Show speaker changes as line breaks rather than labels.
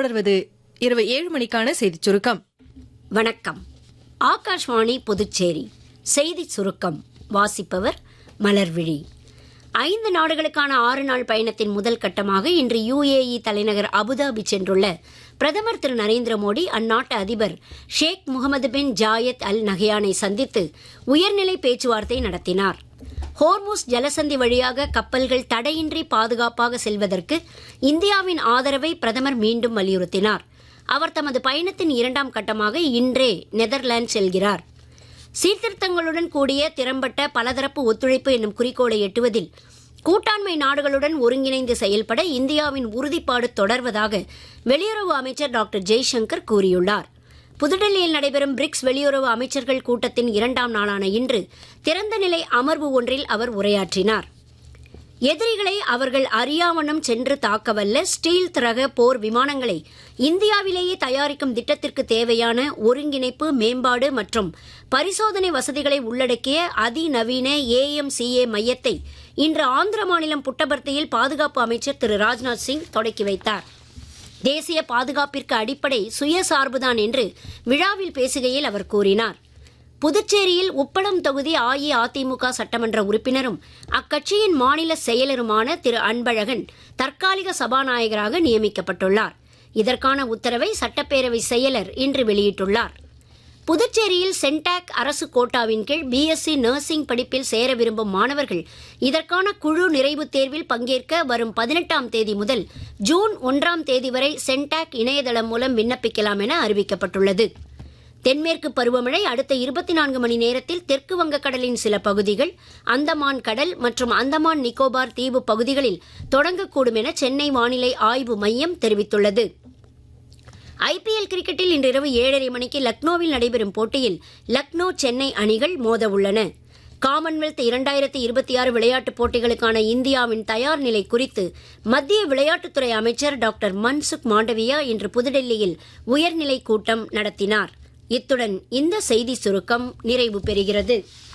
தொடர்வது இரவு ஏழு மணிக்கான செய்திச் சுருக்கம்
வணக்கம் ஆகாஷ்வாணி புதுச்சேரி செய்தி சுருக்கம் வாசிப்பவர் மலர்விழி ஐந்து நாடுகளுக்கான ஆறு நாள் பயணத்தின் முதல் கட்டமாக இன்று யுஏஇ தலைநகர் அபுதாபி சென்றுள்ள பிரதமர் திரு நரேந்திர மோடி அந்நாட்டு அதிபர் ஷேக் முகமது பின் ஜாயத் அல் நஹியானை சந்தித்து உயர்நிலை பேச்சுவார்த்தை நடத்தினார் ஹோர்முஸ் ஜலசந்தி வழியாக கப்பல்கள் தடையின்றி பாதுகாப்பாக செல்வதற்கு இந்தியாவின் ஆதரவை பிரதமர் மீண்டும் வலியுறுத்தினார் அவர் தமது பயணத்தின் இரண்டாம் கட்டமாக இன்றே நெதர்லாந்து செல்கிறார் சீர்திருத்தங்களுடன் கூடிய திறம்பட்ட பலதரப்பு ஒத்துழைப்பு என்னும் குறிக்கோளை எட்டுவதில் கூட்டாண்மை நாடுகளுடன் ஒருங்கிணைந்து செயல்பட இந்தியாவின் உறுதிப்பாடு தொடர்வதாக வெளியுறவு அமைச்சர் டாக்டர் ஜெய்சங்கர் கூறியுள்ளார் புதுடெல்லியில் நடைபெறும் பிரிக்ஸ் வெளியுறவு அமைச்சர்கள் கூட்டத்தின் இரண்டாம் நாளான இன்று திறந்த நிலை அமர்வு ஒன்றில் அவர் உரையாற்றினார் எதிரிகளை அவர்கள் அறியாவண்ணம் சென்று தாக்கவல்ல ஸ்டீல் ரக போர் விமானங்களை இந்தியாவிலேயே தயாரிக்கும் திட்டத்திற்கு தேவையான ஒருங்கிணைப்பு மேம்பாடு மற்றும் பரிசோதனை வசதிகளை உள்ளடக்கிய அதிநவீன ஏஎம்சிஏ மையத்தை இன்று ஆந்திர மாநிலம் புட்டபர்த்தியில் பாதுகாப்பு அமைச்சர் திரு ராஜ்நாத் சிங் தொடக்கி வைத்தார் தேசிய பாதுகாப்பிற்கு அடிப்படை சுயசார்புதான் என்று விழாவில் பேசுகையில் அவர் கூறினார் புதுச்சேரியில் உப்பளம் தொகுதி அஇஅதிமுக சட்டமன்ற உறுப்பினரும் அக்கட்சியின் மாநில செயலருமான திரு அன்பழகன் தற்காலிக சபாநாயகராக நியமிக்கப்பட்டுள்ளார் இதற்கான உத்தரவை சட்டப்பேரவை செயலர் இன்று வெளியிட்டுள்ளார் புதுச்சேரியில் சென்டாக் அரசு கோட்டாவின் கீழ் பிஎஸ்சி நர்சிங் படிப்பில் சேர விரும்பும் மாணவர்கள் இதற்கான குழு நிறைவுத் தேர்வில் பங்கேற்க வரும் பதினெட்டாம் தேதி முதல் ஜூன் ஒன்றாம் தேதி வரை சென்டாக் இணையதளம் மூலம் விண்ணப்பிக்கலாம் என அறிவிக்கப்பட்டுள்ளது தென்மேற்கு பருவமழை அடுத்த இருபத்தி நான்கு மணி நேரத்தில் தெற்கு வங்கக்கடலின் சில பகுதிகள் அந்தமான் கடல் மற்றும் அந்தமான் நிக்கோபார் தீவு பகுதிகளில் தொடங்கக்கூடும் என சென்னை வானிலை ஆய்வு மையம் தெரிவித்துள்ளது ஐபிஎல் கிரிக்கெட்டில் இன்று இரவு ஏழரை மணிக்கு லக்னோவில் நடைபெறும் போட்டியில் லக்னோ சென்னை அணிகள் மோத உள்ளன காமன்வெல்த் இரண்டாயிரத்தி இருபத்தி ஆறு விளையாட்டுப் போட்டிகளுக்கான இந்தியாவின் தயார் நிலை குறித்து மத்திய விளையாட்டுத்துறை அமைச்சர் டாக்டர் மன்சுக் மாண்டவியா இன்று புதுடெல்லியில் உயர்நிலை கூட்டம் நடத்தினார் இத்துடன் இந்த செய்தி சுருக்கம் நிறைவு பெறுகிறது